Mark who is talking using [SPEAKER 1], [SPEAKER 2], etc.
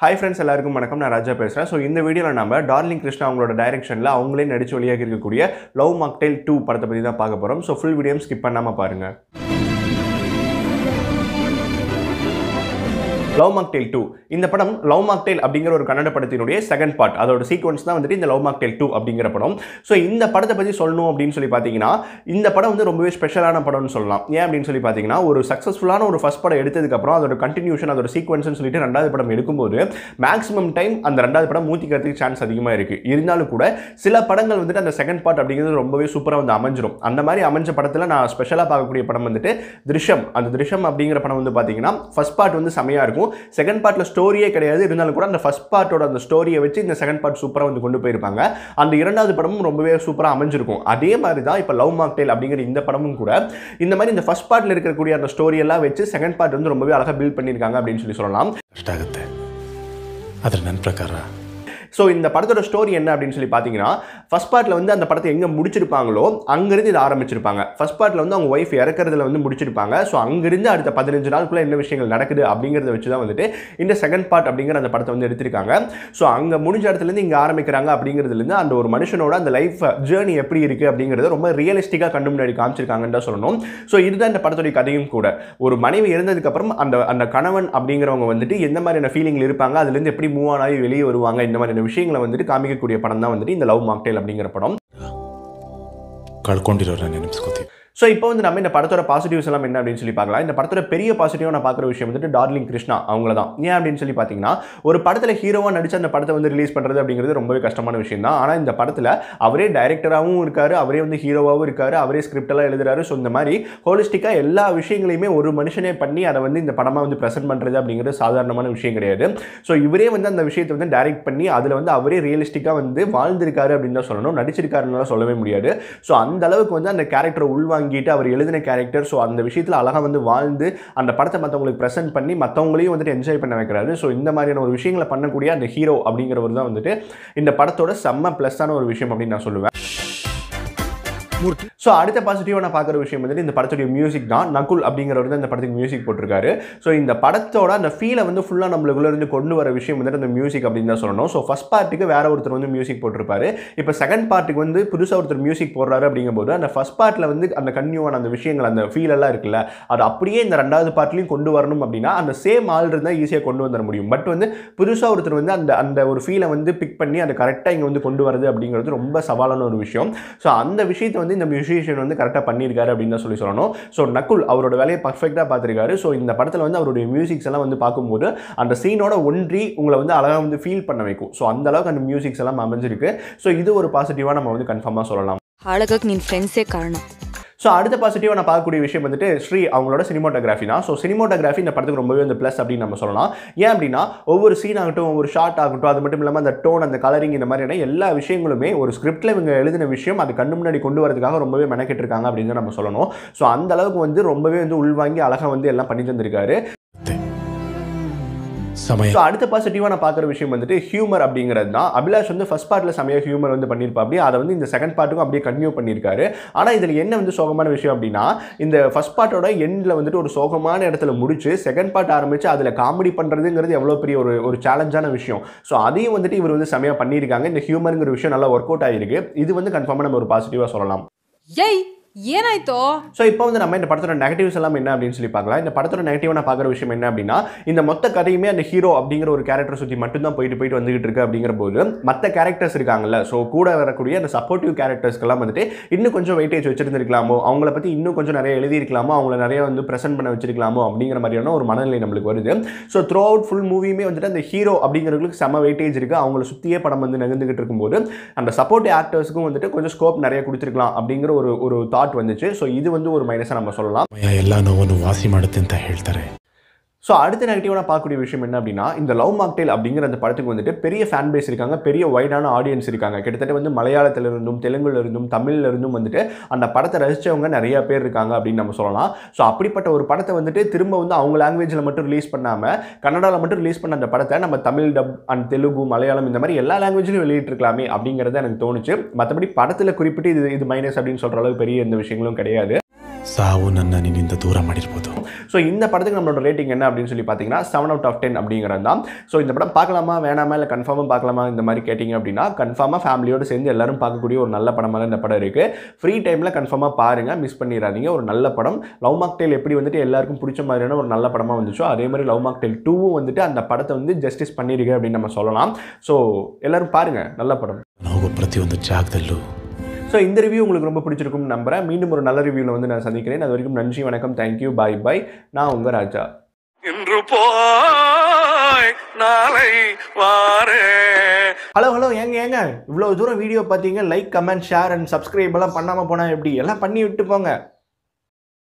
[SPEAKER 1] hi friends எல்லாருக்கும் வணக்கம் நான் ராஜா பேசுகிறேன் ஸோ இந்த வீடியோவில் நம்ம டார்லிங் கிருஷ்ணா அவங்களோட டைரக்ஷனில் அவங்களே நடிச்சு வெளியாகி இருக்கக்கூடிய லவ் மாக்டெயில் டூ படத்தை பற்றி தான் பார்க்க போகிறோம் ஸோ ஃபுல் வீடியோ ஸ்கிப் பண்ணாமல் பாருங்கள் லவ் மாக்டெயில் டூ இந்த படம் லவ் மாக்டெயில் அப்படிங்கிற ஒரு கன்னட படத்தினுடைய செகண்ட் பார்ட் அதோட சீக்வன்ஸ் தான் வந்துட்டு இந்த லவ் மாக்டெயில் டூ அப்படிங்கிற படம் ஸோ இந்த படத்தை பற்றி சொல்லணும் அப்படின்னு சொல்லி பார்த்தீங்கன்னா இந்த படம் வந்து ரொம்பவே ஸ்பெஷலான படம்னு சொல்லலாம் ஏன் அப்படின்னு சொல்லி பார்த்தீங்கன்னா ஒரு சக்ஸஸ்ஃபுல்லான ஒரு ஃபஸ்ட் படம் எடுத்ததுக்கப்புறம் அதோட கண்டினியூஷன் அதோட சீக்வன்ஸ்னு சொல்லிட்டு ரெண்டாவது படம் எடுக்கும்போது மேக்ஸிமம் டைம் அந்த ரெண்டாவது படம் மூத்திக்கிறதுக்கு சான்ஸ் அதிகமாக இருக்குது இருந்தாலும் கூட சில படங்கள் வந்துட்டு அந்த செகண்ட் பார்ட் அப்படிங்கிறது ரொம்பவே சூப்பராக வந்து அமைஞ்சிரும் அந்த மாதிரி அமைஞ்ச படத்தில் நான் ஸ்பெஷலாக பார்க்கக்கூடிய படம் வந்துட்டு திருஷம் அந்த திருஷம் அப்படிங்கிற படம் வந்து பார்த்தீங்கன்னா ஃபர்ஸ்ட் பார்ட் வந்து செமையாக இருக்கும் செகண்ட் பார்ட்டில் ஸ்டோரியே கிடையாது இருந்தாலும் கூட அந்த ஃபர்ஸ்ட் பார்ட்டோட அந்த ஸ்டோரியை வச்சு இந்த செகண்ட் பார்ட் சூப்பராக வந்து கொண்டு போயிருப்பாங்க அந்த இரண்டாவது படமும் ரொம்பவே சூப்பராக அமைஞ்சிருக்கும் அதே மாதிரி தான் இப்போ லவ் மாக்டேல் அப்படிங்கிற இந்த படமும் கூட இந்த மாதிரி இந்த ஃபர்ஸ்ட் பார்ட்டில் இருக்கக்கூடிய அந்த ஸ்டோரி எல்லாம் வச்சு செகண்ட் பார்ட் வந்து ரொம்பவே அழகாக பில்ட் பண்ணியிருக்காங்க அப்படின்னு சொல்லி சொல்லலாம்
[SPEAKER 2] ಕಷ್ಟ ಆಗುತ್ತೆ ಆದರೆ ನನ್ನ ಪ್ರಕಾರ
[SPEAKER 1] ஸோ இந்த படத்தோட ஸ்டோரி என்ன அப்படின்னு சொல்லி பார்த்தீங்கன்னா ஃபர்ஸ்ட் பார்ட்டில் வந்து அந்த படத்தை எங்கே முடிச்சிருப்பாங்களோ அங்கேருந்து இதை ஆரம்பிச்சிருப்பாங்க ஃபர்ஸ்ட் பார்ட்டில் வந்து அவங்க ஒய்ஃப் இறக்குறதுல வந்து முடிச்சிருப்பாங்க ஸோ அங்கேருந்து அடுத்த பதினஞ்சு நாளுக்குள்ள என்ன விஷயங்கள் நடக்குது அப்படிங்கிறத வச்சு தான் வந்துட்டு இந்த செகண்ட் பார்ட் அப்படிங்கிற அந்த படத்தை வந்து எடுத்திருக்காங்க ஸோ அங்கே முடிஞ்ச இடத்துலேருந்து இங்கே ஆரம்பிக்கிறாங்க அப்படிங்கிறதுலேருந்து அந்த ஒரு மனுஷனோட அந்த லைஃப் ஜேர்னி எப்படி இருக்குது அப்படிங்கிறத ரொம்ப ரியலிஸ்டிக்காக கண்டு முன்னாடி காமிச்சிருக்காங்கன்னு தான் சொல்லணும் ஸோ இதுதான் இந்த படத்துடைய கதையும் கூட ஒரு மனைவி இறந்ததுக்கப்புறம் அந்த அந்த கணவன் அப்படிங்கிறவங்க வந்துட்டு எந்த மாதிரியான ஃபீலிங்கில் இருப்பாங்க அதுலேருந்து எப்படி மூவ் ஆகி வெளியே வருவாங்க இந்த மாதிரியான விஷயங்களை வந்துட்டு காமிக்கக்கூடிய படம் தான் வந்துட்டு இந்த லவ் மாக்டேல் அப்படிங்கிற படம்
[SPEAKER 2] ಕಳ್ಕೊಂಡಿರೋರ ನೆನಪಿಸ್ಕೋತೀವಿ
[SPEAKER 1] ஸோ இப்போ வந்து நம்ம இந்த படத்தோட பாசிட்டிவ்ஸ் எல்லாம் என்ன அப்படின்னு சொல்லி பார்க்கலாம் இந்த படத்தோட பெரிய பாசிட்டிவாக நான் பார்க்குற விஷயம் வந்துட்டு டார்லிங் கிருஷ்ணா அவங்கள தான் ஏன் அப்படின்னு சொல்லி பார்த்தீங்கன்னா ஒரு படத்தில் ஹீரோவாக நடிச்சு அந்த படத்தை வந்து ரிலீஸ் பண்ணுறது அப்படிங்கிறது ரொம்பவே கஷ்டமான விஷயம் தான் ஆனால் இந்த படத்தில் அவரே டைரக்டராகவும் இருக்காரு அவரே வந்து ஹீரோவாகவும் இருக்காரு அவரே ஸ்கிரிப்ட் எல்லாம் எழுதுறாரு ஸோ இந்த மாதிரி ஹோலிஸ்டிக்காக எல்லா விஷயங்களையுமே ஒரு மனுஷனே பண்ணி அதை வந்து இந்த படமாக வந்து ப்ரெசென்ட் பண்ணுறது அப்படிங்கிறது சாதாரணமான விஷயம் கிடையாது ஸோ இவரே வந்து அந்த விஷயத்தை வந்து டைரக்ட் பண்ணி அதில் வந்து அவரே ரியலிஸ்டிக்காக வந்து வாழ்ந்திருக்காரு அப்படின்னு தான் சொல்லணும் நடிச்சிருக்காருன்னு சொல்லவே முடியாது ஸோ அந்த அளவுக்கு வந்து அந்த கேரக்டரை உள்வாங்கிட்டு அவர் எழுதின கேரக்டர் ஸோ அந்த விஷயத்தில் அழகாக வந்து வாழ்ந்து அந்த படத்தை மற்றவங்களுக்கு ப்ரெசென்ட் பண்ணி மற்றவங்களையும் வந்துட்டு என்ஜாய் பண்ண வைக்கிறாரு ஸோ இந்த மாதிரியான ஒரு விஷயங்களை பண்ணக்கூடிய அந்த ஹீரோ அப்படிங்கிறவர் தான் வந்துட்டு இந்த படத்தோட செம்ம ப்ளஸ்ஸான ஒரு விஷயம் அப்படின்னு நான் சொல்லுவேன் ஸோ அடுத்த பாசிட்டிவாக நான் பார்க்குற விஷயம் வந்துட்டு இந்த படத்துடைய மியூசிக் தான் நகுல் அப்படிங்கிறவர் தான் இந்த படத்துக்கு மியூசிக் போட்டிருக்காரு ஸோ இந்த படத்தோட அந்த ஃபீலை வந்து ஃபுல்லாக நம்மளுக்குள்ள இருந்து கொண்டு வர விஷயம் வந்துட்டு அந்த மியூசிக் அப்படின்னு தான் சொல்லணும் ஸோ ஃபஸ்ட் பார்ட்டுக்கு வேற ஒருத்தர் வந்து மியூசிக் போட்டிருப்பாரு இப்போ செகண்ட் பார்ட்டுக்கு வந்து புதுசாக ஒருத்தர் மியூசிக் போடுறாரு அப்படிங்கும்போது அந்த ஃபஸ்ட் பார்ட்டில் வந்து அந்த கன்யூவான அந்த விஷயங்கள் அந்த ஃபீல் எல்லாம் இருக்குல்ல அது அப்படியே இந்த ரெண்டாவது பார்ட்லையும் கொண்டு வரணும் அப்படின்னா அந்த சேம் ஆள் இருந்தால் ஈஸியாக கொண்டு வந்துட முடியும் பட் வந்து புதுசாக ஒருத்தர் வந்து அந்த அந்த ஒரு ஃபீலை வந்து பிக் பண்ணி அதை கரெக்டாக இங்கே வந்து கொண்டு வரது அப்படிங்கிறது ரொம்ப சவாலான ஒரு விஷயம் ஸோ அந்த விஷயத்தை வந்து இந்த மியூசிஷியன் வந்து கரெக்டாக பண்ணியிருக்காரு அப்படின்னு தான் சொல்லி சொல்லணும் ஸோ நக்குல் அவரோட வேலையை பர்ஃபெக்டாக பார்த்துருக்காரு ஸோ இந்த படத்தில் வந்து அவருடைய மியூசிக்ஸ் எல்லாம் வந்து பார்க்கும்போது அந்த சீனோட ஒன்றி உங்களை வந்து அழகாக வந்து ஃபீல் பண்ண வைக்கும் ஸோ அந்த அளவுக்கு அந்த மியூசிக்ஸ் எல்லாம் அமைஞ்சிருக்கு ஸோ இது ஒரு பாசிட்டிவாக நம்ம வந்து கன்ஃபார்மாக சொல்லலாம்
[SPEAKER 3] ಹಾಳಾಗಕ್ಕೆ ನಿನ್ನ ಫ್ರೆಂಡ್ಸೇ ಕಾರಣ
[SPEAKER 1] ஸோ அடுத்த பாசிட்டிவாக நான் பார்க்கக்கூடிய விஷயம் வந்துட்டு ஸ்ரீ அவங்களோட சினிமோட்டோகிராஃபி தான் ஸோ சினிமோட்டோகிராஃபி இந்த படத்துக்கு ரொம்பவே வந்து ப்ளஸ் அப்படின்னு நம்ம சொல்லலாம் ஏன் அப்படின்னா ஒவ்வொரு சீன் ஆகட்டும் ஒவ்வொரு ஷார்ட் ஆகட்டும் அது மட்டும் இல்லாமல் அந்த டோன் அந்த கலரிங் இந்த மாதிரியான எல்லா விஷயங்களுமே ஒரு ஸ்கிரிப்டில் இவங்க எழுதின விஷயம் அது கண்ணு முன்னாடி கொண்டு வரதுக்காக ரொம்பவே மெனக்கெட்டு இருக்காங்க அப்படின்னு தான் நம்ம சொல்லணும் ஸோ அந்த அளவுக்கு வந்து ரொம்பவே வந்து உள்வாங்கி அழகாக வந்து எல்லாம் பண்ணி தந்திருக்காரு
[SPEAKER 2] ಸಮಯ
[SPEAKER 1] ஸோ அடுத்த பாசிட்டிவாக நான் பார்க்குற விஷயம் வந்துட்டு ஹியூமர் அப்படிங்கிறது தான் அபிலாஷ் வந்து ஃபர்ஸ்ட் பார்ட்டில் செமையாக ஹியூமர் வந்து பண்ணியிருப்பா அப்படி அதை வந்து இந்த செகண்ட் பார்ட்டுக்கும் அப்படியே கன்டினியூ பண்ணியிருக்காரு ஆனால் இதில் என்ன வந்து சோகமான விஷயம் அப்படின்னா இந்த ஃபர்ஸ்ட் பார்ட்டோட எண்டில் வந்துட்டு ஒரு சோகமான இடத்துல முடிச்சு செகண்ட் பார்ட் ஆரம்பிச்சு அதில் காமெடி பண்ணுறதுங்கிறது எவ்வளோ பெரிய ஒரு ஒரு சேலஞ்சான விஷயம் ஸோ அதையும் வந்துட்டு இவர் வந்து செமையாக பண்ணியிருக்காங்க இந்த ஹியூமருங்கிற விஷயம் நல்லா ஒர்க் அவுட் ஆகிருக்கு இது வந்து கன்ஃபார்மாக நம்ம ஒரு பாசிட்டிவாக சொல்லலாம்
[SPEAKER 4] ಏಯ್ ಏನಾಯ್ತು
[SPEAKER 1] ஸோ இப்போ வந்து நம்ம இந்த படத்தோட நெகட்டிவ்ஸ் எல்லாம் என்ன அப்படின்னு சொல்லி பார்க்கலாம் இந்த படத்தோட நெகட்டிவ் நான் பார்க்குற விஷயம் என்ன அப்படின்னா இந்த மொத்த கதையுமே அந்த ஹீரோ அப்படிங்கிற ஒரு கேரக்டர் சுற்றி மட்டும்தான் போயிட்டு போயிட்டு வந்துகிட்டு இருக்கு அப்படிங்கிற போது மற்ற கேரக்டர்ஸ் இருக்காங்கல்ல ஸோ கூட வரக்கூடிய அந்த சப்போர்ட்டிவ் கேரக்டர்ஸ்க்கெல்லாம் வந்துட்டு இன்னும் கொஞ்சம் வெயிட்டேஜ் வச்சிருந்திருக்கலாமோ அவங்கள பற்றி இன்னும் கொஞ்சம் நிறைய எழுதியிருக்கலாமோ அவங்கள நிறைய வந்து ப்ரெசென்ட் பண்ண வச்சிருக்கலாமோ அப்படிங்கிற மாதிரியான ஒரு மனநிலை நம்மளுக்கு வருது ஸோ த்ரூ அவுட் ஃபுல் மூவியுமே வந்துட்டு அந்த ஹீரோ அப்படிங்கிறவங்களுக்கு செம வெயிட்டேஜ் இருக்குது அவங்கள சுற்றியே படம் வந்து நகர்ந்துகிட்டு இருக்கும்போது அந்த சப்போர்ட் ஆக்டர்ஸுக்கும் வந்துட்டு கொஞ்சம் ஸ்கோப் நிறைய கொடுத்துருக்கலாம் அப்படிங்கிற ஒரு ஒரு தாட் வந்துச்சு ஸோ இது வந்து ஒரு மைனஸாக நம்ம சொல்லலாம்
[SPEAKER 2] ಸಮಯ ಎಲ್ಲ ನೋವನ್ನು ವಾಸಿ ಮಾಡುತ್ತೆ ಅಂತ ಹೇಳ್ತಾರೆ
[SPEAKER 1] ஸோ அடுத்த நெகட்டிவாக பார்க்கக்கூடிய விஷயம் என்ன அப்படின்னா இந்த லவ் மாக்டேல் அப்படிங்கிற அந்த படத்துக்கு வந்துட்டு பெரிய ஃபேன் பேஸ் இருக்காங்க பெரிய வைடான ஆடியன்ஸ் இருக்காங்க கிட்டத்தட்ட வந்து மலையாளத்துல இருந்தும் தெலுங்குல இருந்தும் தமிழ்ல இருந்தும் வந்துட்டு அந்த படத்தை ரசித்தவங்க நிறைய பேர் இருக்காங்க அப்படின்னு நம்ம சொல்லலாம் ஸோ அப்படிப்பட்ட ஒரு படத்தை வந்துட்டு திரும்ப வந்து அவங்க லாங்குவேஜில் மட்டும் ரிலீஸ் பண்ணாமல் கன்னடாவில் மட்டும் ரிலீஸ் பண்ண அந்த படத்தை நம்ம தமிழ் டப் அண்ட் தெலுங்கு மலையாளம் இந்த மாதிரி எல்லா லாங்குவேஜ்லையும் வெளியிட்டிருக்கலாமே அப்படிங்கிறது எனக்கு தோணுச்சு மற்றபடி படத்தில் குறிப்பிட்டு இது இது மைனஸ் அப்படின்னு சொல்கிற அளவுக்கு பெரிய எந்த விஷயங்களும் கிடையாது
[SPEAKER 2] ಸಾವು ನನ್ನ ನಿನ್ನಿಂದ ದೂರ ಮಾಡಿರ್ಬೋದು
[SPEAKER 1] ஸோ இந்த படத்துக்கு நம்மளோட ரேட்டிங் என்ன அப்படின்னு சொல்லி பார்த்தீங்கன்னா செவன் அவுட் ஆஃப் டென் அப்படிங்கிறது தான் ஸோ இந்த படம் பார்க்கலாமா வேணாமா இல்லை கன்ஃபார்மாக பார்க்கலாமா இந்த மாதிரி கேட்டிங்க அப்படின்னா கன்ஃபார்மாக ஃபேமிலியோடு சேர்ந்து எல்லாரும் பார்க்கக்கூடிய ஒரு நல்ல படமாக தான் இந்த படம் இருக்குது ஃப்ரீ டைமில் கன்ஃபார்மாக பாருங்கள் மிஸ் பண்ணிடாதீங்க ஒரு நல்ல படம் லவ் மாக்டேல் எப்படி வந்துட்டு எல்லாருக்கும் பிடிச்ச மாதிரியான ஒரு நல்ல படமாக வந்துச்சோ அதே மாதிரி லவ் மாக்டேல் டூவும் வந்துட்டு அந்த படத்தை வந்து ஜஸ்டிஸ் பண்ணியிருக்கு அப்படின்னு நம்ம சொல்லலாம் ஸோ எல்லாரும் பாருங்கள் நல்ல படம்
[SPEAKER 2] ನಾನು ಹೋಗೋ ಪ್ರತಿಯೊಂದು ಜಾಗದಲ್ಲೂ
[SPEAKER 1] ஸோ இந்த ரிவ்யூ உங்களுக்கு ரொம்ப பிடிச்சிருக்கும்னு நம்புறேன் மீண்டும் ஒரு நல்ல ரிவ்யூவில் வந்து நான் சந்திக்கிறேன் அது வரைக்கும் நன்றி வணக்கம் தேங்க்யூ பாய் பாய் நான் உங்கள் ராஜா
[SPEAKER 5] இன்று போய் நாளை வாரே
[SPEAKER 1] ஹலோ ஹலோ ஏங்க ஏங்க இவ்வளோ தூரம் வீடியோ பார்த்தீங்க like comment share and subscribe எல்லாம் பண்ணாமல் போனால் எப்படி எல்லாம் பண்ணி விட்டு போங்க